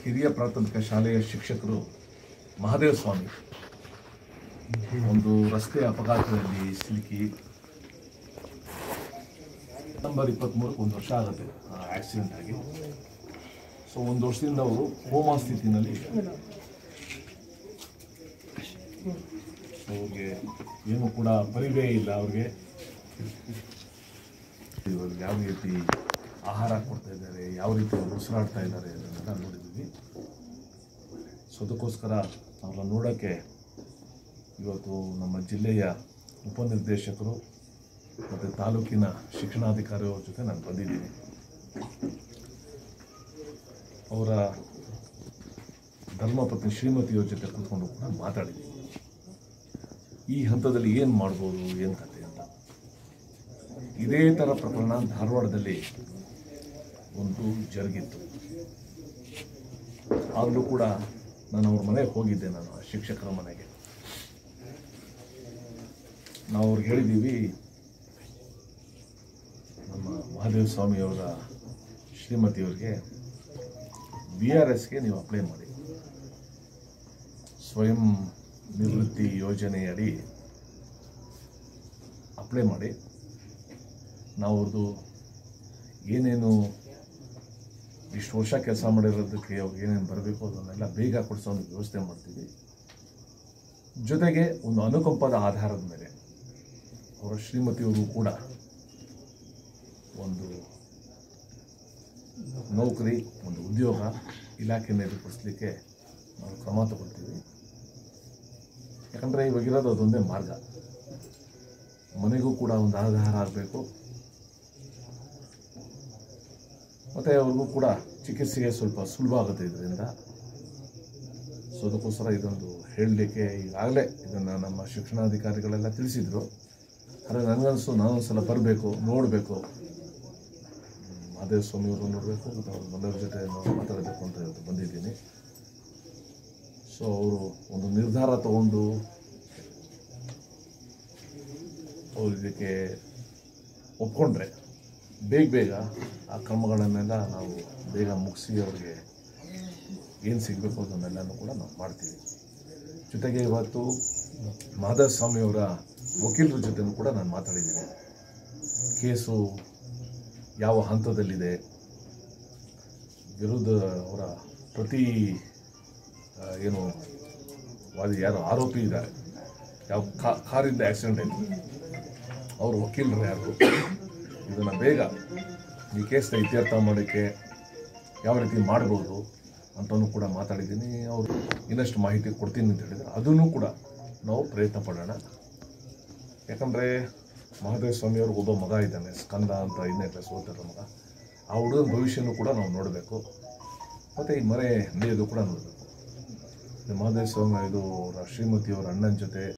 ಹಿರಿಯ ಪ್ರಾಥಮಿಕ ಶಾಲೆಯ ಶಿಕ್ಷಕರು ಮಹಾದೇವ ಸ್ವಾಮಿ ಒಂದು ರಸ್ತೆ ಅಪಘಾತದಲ್ಲಿ ಸಿಲುಕಿ ನಂಬರ್ ಇಪ್ಪತ್ತ್ಮೂರಕ್ಕೆ ಒಂದು ವರ್ಷ ಆಗುತ್ತೆ ಆಕ್ಸಿಡೆಂಟ್ ಆಗಿ ಸೊ ಒಂದು ವರ್ಷದಿಂದ ಅವರು ಕೋಮಾ ಸ್ಥಿತಿನಲ್ಲಿ ಸೊ ಅವ್ರಿಗೆ ಏನು ಕೂಡ ಪರಿವೇ ಇಲ್ಲ ಅವ್ರಿಗೆ ಇವಾಗ ಯಾವ ರೀತಿ ಆಹಾರ ಕೊಡ್ತಾ ಇದ್ದಾರೆ ಯಾವ ರೀತಿ ಅವ್ರು ಉಸಿರಾಡ್ತಾ ಇದ್ದಾರೆ ಅದನ್ನೆಲ್ಲ ನೋಡಿದ್ದೀವಿ ಸೊ ಅದಕ್ಕೋಸ್ಕರ ಅವ್ರನ್ನ ನೋಡೋಕ್ಕೆ ಇವತ್ತು ನಮ್ಮ ಜಿಲ್ಲೆಯ ಉಪನಿರ್ದೇಶಕರು ಮತ್ತು ತಾಲೂಕಿನ ಶಿಕ್ಷಣಾಧಿಕಾರಿಯವ್ರ ಜೊತೆ ನಾನು ಬಂದಿದ್ದೀನಿ ಅವರ ಧರ್ಮಪತ್ನಿ ಶ್ರೀಮತಿಯವ್ರ ಜೊತೆ ಕೂತ್ಕೊಂಡು ಕೂಡ ಮಾತಾಡಿದ್ದೀನಿ ಈ ಹಂತದಲ್ಲಿ ಏನು ಮಾಡ್ಬೋದು ಏನು ಕತೆ ಅಂತ ಇದೇ ಥರ ಪ್ರಕರಣ ಧಾರವಾಡದಲ್ಲಿ ಒಂದು ಜರುಗಿತ್ತು ಆಗಲೂ ಕೂಡ ನಾನು ಅವ್ರ ಮನೆಗೆ ಹೋಗಿದ್ದೆ ನಾನು ಆ ಶಿಕ್ಷಕರ ಮನೆಗೆ ನಾವು ಅವ್ರಿಗೆ ಹೇಳಿದ್ದೀವಿ ನಮ್ಮ ಮಹಾದೇವ ಸ್ವಾಮಿಯವರ ಶ್ರೀಮತಿಯವರಿಗೆ ಬಿ ಆರ್ ಎಸ್ಗೆ ನೀವು ಅಪ್ಲೈ ಮಾಡಿ ಸ್ವಯಂ ನಿವೃತ್ತಿ ಯೋಜನೆಯಡಿ ಅಪ್ಲೈ ಮಾಡಿ ನಾವು ಅವ್ರದ್ದು ಏನೇನು ಇಷ್ಟು ವರ್ಷ ಕೆಲಸ ಮಾಡಿರೋದಕ್ಕೆ ಅವ್ರಿಗೆ ಏನೇನು ಬರಬೇಕು ಅದನ್ನೆಲ್ಲ ಬೇಗ ಕೊಡಿಸೋ ಒಂದು ವ್ಯವಸ್ಥೆ ಮಾಡ್ತೀವಿ ಜೊತೆಗೆ ಒಂದು ಅನುಕಂಪದ ಆಧಾರದ ಮೇಲೆ ಅವರ ಶ್ರೀಮತಿಯವರು ಕೂಡ ಒಂದು ನೌಕರಿ ಒಂದು ಉದ್ಯೋಗ ಇಲಾಖೆಯನ್ನು ಏರ್ಪಡಿಸ್ಲಿಕ್ಕೆ ನಾವು ಕ್ರಮ ತಗೊಳ್ತೀವಿ ಯಾಕಂದರೆ ಇವಾಗಿರೋದು ಅದೊಂದೇ ಮಾರ್ಗ ಮನೆಗೂ ಕೂಡ ಒಂದು ಆಧಾರ ಆಗಬೇಕು ಮತ್ತು ಅವ್ರಿಗೂ ಕೂಡ ಚಿಕಿತ್ಸೆಗೆ ಸ್ವಲ್ಪ ಸುಲಭ ಆಗುತ್ತೆ ಇದರಿಂದ ಸೊ ಅದಕ್ಕೋಸ್ಕರ ಇದೊಂದು ಹೇಳಲಿಕ್ಕೆ ಈಗಾಗಲೇ ಇದನ್ನು ನಮ್ಮ ಶಿಕ್ಷಣಾಧಿಕಾರಿಗಳೆಲ್ಲ ತಿಳಿಸಿದರು ಆದರೆ ನನಗನ್ನಿಸ್ತು ನಾನೊಂದು ಸಲ ಬರಬೇಕು ನೋಡಬೇಕು ಮಹಾದೇವ ಸ್ವಾಮಿಯವರು ನೋಡಬೇಕು ಮತ್ತು ಅವ್ರ ಮನೆಯವ್ರ ಜೊತೆ ನಾವು ಮಾತಾಡಬೇಕು ಅಂತ ಇವತ್ತು ಬಂದಿದ್ದೀನಿ ಸೊ ಅವರು ಒಂದು ನಿರ್ಧಾರ ತಗೊಂಡು ಅವ್ರು ಇದಕ್ಕೆ ಒಪ್ಕೊಂಡ್ರೆ ಬೇಗ ಬೇಗ ಆ ಕ್ರಮಗಳನ್ನೆಲ್ಲ ನಾವು ಬೇಗ ಮುಗಿಸಿ ಅವ್ರಿಗೆ ಏನು ಸಿಗಬೇಕು ಅದನ್ನೆಲ್ಲನೂ ಕೂಡ ನಾವು ಮಾಡ್ತೀವಿ ಜೊತೆಗೆ ಇವತ್ತು ಮಾಧವ ಸ್ವಾಮಿಯವರ ವಕೀಲರ ಜೊತೆನೂ ಕೂಡ ನಾನು ಮಾತಾಡಿದ್ದೀನಿ ಕೇಸು ಯಾವ ಹಂತದಲ್ಲಿದೆ ವಿರುದ್ಧ ಅವರ ಪ್ರತಿ ಆ, ಏನು ವಾದಿ ಯಾರು ಆರೋಪಿ ಇದ್ದಾರೆ ಯಾವ ಕಾ- ಕಾರಿಂದ ಆಕ್ಸಿಡೆಂಟ್ ಆಯಿತು ಅವರು ವಕೀಲರು ಯಾರು ಇದನ್ನು ಬೇಗ ಈ ಕೇಸ್ನ ಇತ್ಯರ್ಥ ಮಾಡೋಕ್ಕೆ ಯಾವ ರೀತಿ ಮಾಡ್ಬೋದು ಅಂತಲೂ ಕೂಡ ಮಾತಾಡಿದ್ದೀನಿ ಅವರು ಇನ್ನಷ್ಟು ಮಾಹಿತಿ ಕೊಡ್ತೀನಿ ಅಂತ ಹೇಳಿದ್ರು ಅದನ್ನು ಕೂಡ ನಾವು ಪ್ರಯತ್ನ ಪಡೋಣ ಯಾಕಂದರೆ ಮಹಾದೇವ ಸ್ವಾಮಿಯವ್ರಿಗೆ ಒಬ್ಬ ಮಗ ಇದ್ದಾನೆ ಸ್ಕಂದ ಅಂತ ಐದನೇ ಕ್ಲಾಸ್ ಓದ್ತಿರೋ ಮಗ ಆ ಹುಡುಗನ ಭವಿಷ್ಯನೂ ಕೂಡ ನಾವು ನೋಡಬೇಕು ಮತ್ತು ಈ ಮನೆ ನಡೆಯೋದು ಕೂಡ ನೋಡಬೇಕು ಮಹಾದೇವ ಸ್ವಾಮಿ ಇದು ಅವರ ಶ್ರೀಮತಿಯವರ ಅಣ್ಣನ ಜೊತೆ